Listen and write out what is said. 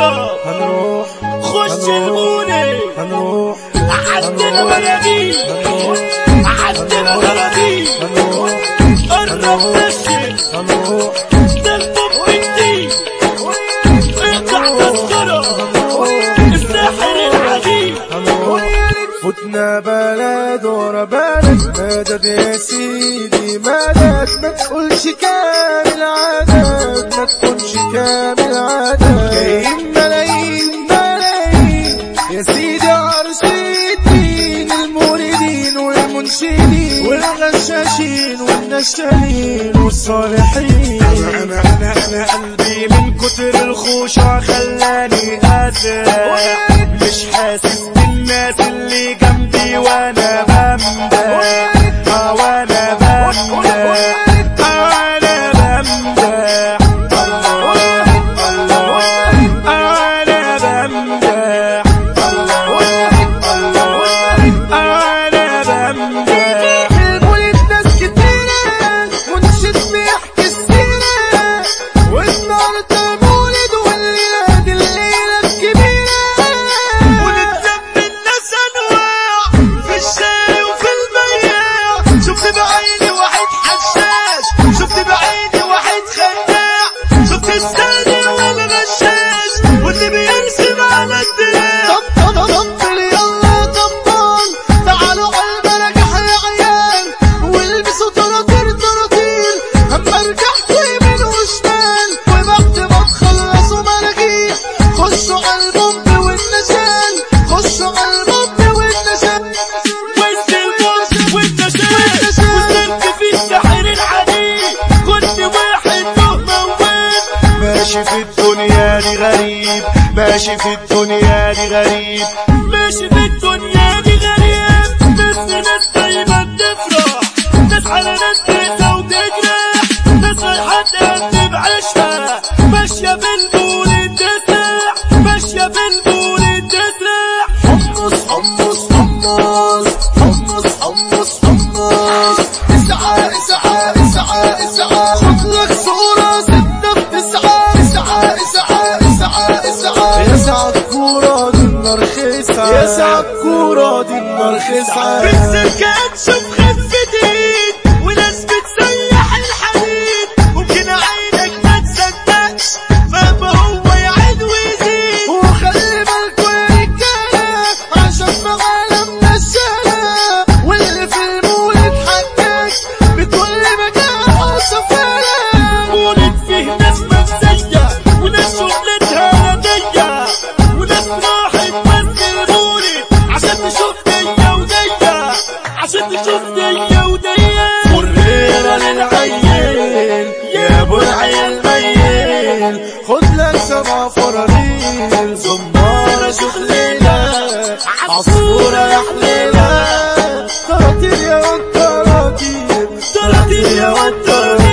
نضرب هنروح خش الموني هنروح عندنا بلدي عندنا بلدي هنروح قرب نشي هنروح تلطف بدي اقطع تذكرة الساحر العديد فتنا بلد ورا بلد مدد يا سيدي مدد ما تقولش كامل عدد ما تقولش كامل عدد جايين ملايين ملايين يا سيدي عرش الدين الموردين والمنشدين والغشاشين والنشالين والصالحين انا انا انا قلبي من كتر الخوشع خلاني اسف مش حاسس بالناس اللي جنبي وانا بمدح آه وانا بمدح آه وانا بمدح الله الله انا بمدح الله الله انا بمدح المولد ناس كتيرة منشد بيحكي السيرة والنهاردة مولد والليلة دي الليلة الكبيرة ونتلم الناس انواع في الشارع وفي البياع شفت بعيني واحد حشاش شفت بعيني واحد خداع شفت الثاني وانا غشاش واللي بيرسم على الدراع طب طب طب يلا طبال تعالوا قلبنا احلى عيال والبسوا طراطير طراطير اما رجعت يمين وشمال وبعد ما تخلصوا مراجيح خشوا على البومب والنشال خشوا على البومب والنشال وسط الموت والنشاط وصرت في السحر العديد كنت واحد له موال ماشي في الدنيا دي غريب ماشي في الدنيا دي غريب ماشي في الدنيا دي غريب بس ناس دايما تفرح ناس على ناس تنسى وتجرح ناس رايحة تقدم عيشها ماشية بالبول تسرح ماشية بالبول تسرح حمص حمص حمص حمص حمص حمص اسعى اسعى اسعى اسعى خد لك صورة ستة في تسعة اسعى اسعى اسعى اسعى يسعى الكورة دي النار خسعة يسعى الكورة دي النار خسعة في السكات شوف خفتين وناس بتسيح الحديد ممكن عينك ما تصدقش فما هو يعيد ويزيد وخلي بالكوا يا رجالة عشان في عالمنا الشارع واللي في المولد حكاك بكل مكان وسفارة مولد فيه ناس مفسية وناس شغلتها ردية وناس راحت بس المولد عشان تشوف دية ودية عشان تشوف دية ودية مريرة للعيل يا ابو العيل ميل خد لك سبع فراريل زمارة شخليلة عصفورة يا حليلة طراطير يا واد طراطير طراطير يا واد طراطير